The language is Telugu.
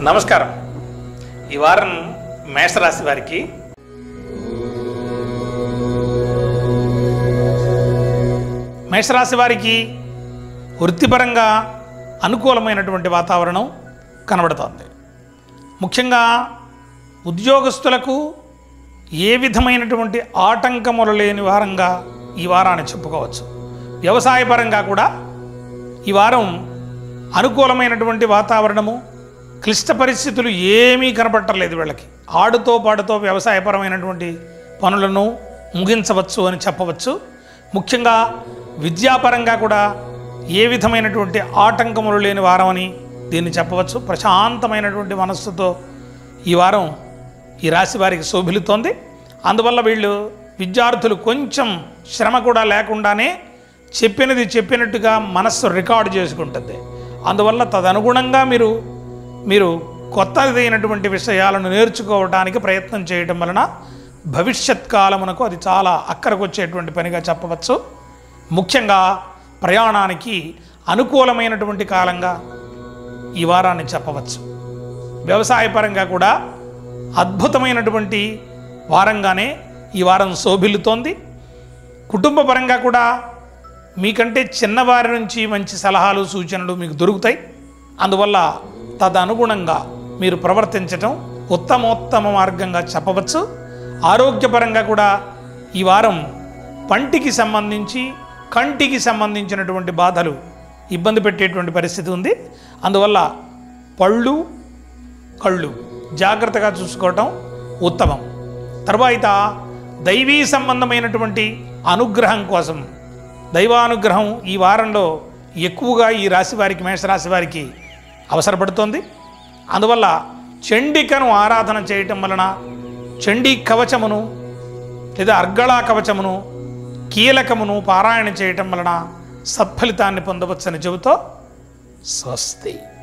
నమస్కారం ఈ వారం మేషరాశి వారికి మేషరాశి వారికి వృత్తిపరంగా అనుకూలమైనటువంటి వాతావరణం కనబడుతోంది ముఖ్యంగా ఉద్యోగస్తులకు ఏ విధమైనటువంటి ఆటంకములు లేని వారంగా ఈ వారాన్ని చెప్పుకోవచ్చు వ్యవసాయపరంగా కూడా ఈ వారం అనుకూలమైనటువంటి వాతావరణము క్లిష్ట పరిస్థితులు ఏమీ కనపట్టలేదు వీళ్ళకి ఆడుతో పాడుతో వ్యవసాయపరమైనటువంటి పనులను ముగించవచ్చు అని చెప్పవచ్చు ముఖ్యంగా విద్యాపరంగా కూడా ఏ విధమైనటువంటి ఆటంకములు లేని వారం అని దీన్ని చెప్పవచ్చు ప్రశాంతమైనటువంటి మనస్సుతో ఈ వారం ఈ రాశి వారికి శోభిలుతోంది అందువల్ల వీళ్ళు విద్యార్థులు కొంచెం శ్రమ కూడా లేకుండానే చెప్పినది చెప్పినట్టుగా మనస్సు రికార్డు చేసుకుంటుంది అందువల్ల తదనుగుణంగా మీరు మీరు కొత్తదైనటువంటి విషయాలను నేర్చుకోవడానికి ప్రయత్నం చేయటం వలన భవిష్యత్ కాలమునకు అది చాలా అక్కరకు వచ్చేటువంటి పనిగా చెప్పవచ్చు ముఖ్యంగా ప్రయాణానికి అనుకూలమైనటువంటి కాలంగా ఈ వారాన్ని చెప్పవచ్చు వ్యవసాయపరంగా కూడా అద్భుతమైనటువంటి వారంగానే ఈ వారం శోభిల్లుతోంది కుటుంబ పరంగా కూడా మీకంటే చిన్నవారి నుంచి మంచి సలహాలు సూచనలు మీకు దొరుకుతాయి అందువల్ల తదనుగుణంగా మీరు ప్రవర్తించటం ఉత్తమోత్తమ మార్గంగా చెప్పవచ్చు ఆరోగ్యపరంగా కూడా ఈ వారం పంటికి సంబంధించి కంటికి సంబంధించినటువంటి బాధలు ఇబ్బంది పెట్టేటువంటి పరిస్థితి ఉంది అందువల్ల పళ్ళు కళ్ళు జాగ్రత్తగా చూసుకోవటం ఉత్తమం తర్వాత దైవీ సంబంధమైనటువంటి అనుగ్రహం కోసం దైవానుగ్రహం ఈ వారంలో ఎక్కువగా ఈ రాశి వారికి మేషరాశి వారికి అవసరపడుతోంది అందువల్ల చండికను ఆరాధన చేయటం వలన చండీ కవచమును లేదా అర్గళా కవచమును కీలకమును పారాయణ చేయటం వలన సత్ఫలితాన్ని పొందవచ్చని చెబుతూ స్వస్తి